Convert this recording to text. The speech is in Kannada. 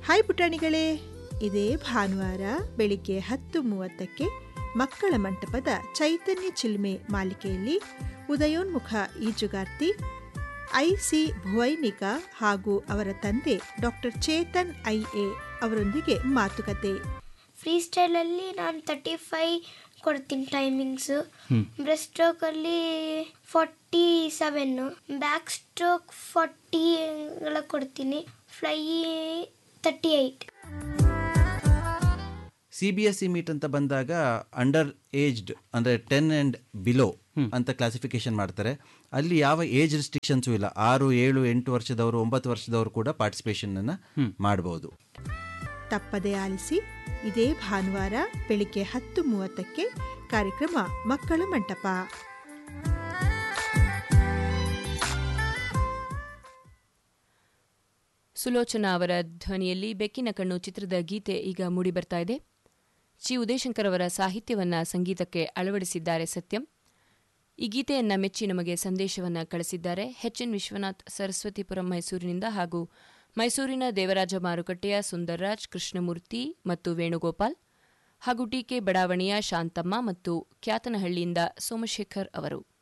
ಹಾಯ್ ಪುಟಾಣಿಗಳೇ ಇದೇ ಭಾನುವಾರ ಬೆಳಿಗ್ಗೆ ಹತ್ತು ಮೂವತ್ತಕ್ಕೆ ಮಕ್ಕಳ ಮಂಟಪದ ಚೈತನ್ಯ ಚಿಲ್ಮೆ ಮಾಲಿಕೆಯಲ್ಲಿ ಉದಯೋನ್ಮುಖ ಈಜುಗಾರ್ತಿ ಐ ಸಿ ಭುವೈನಿಕಾ ಹಾಗೂ ಅವರ ತಂದೆ ಡಾಕ್ಟರ್ ಚೇತನ್ ಐ ಎ ಅವರೊಂದಿಗೆ ಮಾತುಕತೆ ಫ್ರೀ ಸ್ಟೈಲಲ್ಲಿ ನಾನು ತರ್ಟಿ ಫೈ ಕೊಡ್ತೀನಿ ಟೈಮಿಂಗ್ಸು ಬ್ರೆಸ್ಟ್ ಸ್ಟ್ರೋಕಲ್ಲಿ forty seven back stroke forty ಎಲ್ಲ ಕೊಡ್ತೀನಿ fly thirty eight C B S C meet ಅಂತ ಬಂದಾಗ ಅಂಡರ್ ಏಜ್ಡ್ ಅಂದರೆ ಟೆನ್ ಆ್ಯಂಡ್ ಬಿಲೋ ಅಂತ ಕ್ಲಾಸಿಫಿಕೇಶನ್ ಮಾಡ್ತಾರೆ ಅಲ್ಲಿ ಯಾವ ಏಜ್ ರಿಸ್ಟ್ರಿಕ್ಷನ್ಸು ಇಲ್ಲ ಆರು ಏಳು ಎಂಟು ವರ್ಷದವರು ಒಂಬತ್ತು ವರ್ಷದವರು ಕೂಡ ಪಾರ್ಟಿಸಿಪೇಷನನ್ನು ಮಾಡ್ಬೋದು ತಪ್ಪದೆ ಆಲಿಸಿ ಇದೇ ಭಾನುವಾರ ಬೆಳಿಗ್ಗೆ ಹತ್ತು ಮೂವತ್ತಕ್ಕೆ ಕಾರ್ಯಕ್ರಮ ಮಕ್ಕಳ ಮಂಟಪ ಸುಲೋಚನಾ ಅವರ ಧ್ವನಿಯಲ್ಲಿ ಬೆಕ್ಕಿನ ಕಣ್ಣು ಚಿತ್ರದ ಗೀತೆ ಈಗ ಮೂಡಿಬರ್ತಾ ಇದೆ ಚಿ ಉದಯಶಂಕರ್ ಅವರ ಸಾಹಿತ್ಯವನ್ನ ಸಂಗೀತಕ್ಕೆ ಅಳವಡಿಸಿದ್ದಾರೆ ಸತ್ಯಂ ಈ ಗೀತೆಯನ್ನ ಮೆಚ್ಚಿ ನಮಗೆ ಸಂದೇಶವನ್ನ ಕಳಿಸಿದ್ದಾರೆ ಎಚ್ ಎನ್ ವಿಶ್ವನಾಥ್ ಸರಸ್ವತಿಪುರಂ ಮೈಸೂರಿನಿಂದ ಹಾಗೂ ಮೈಸೂರಿನ ದೇವರಾಜ ಮಾರುಕಟ್ಟೆಯ ಸುಂದರ್ರಾಜ್ ಕೃಷ್ಣಮೂರ್ತಿ ಮತ್ತು ವೇಣುಗೋಪಾಲ್ ಹಾಗೂ ಟಿಕೆ ಬಡಾವಣೆಯ ಶಾಂತಮ್ಮ ಮತ್ತು ಕ್ಯಾತನಹಳ್ಳಿಯಿಂದ ಸೋಮಶೇಖರ್ ಅವರು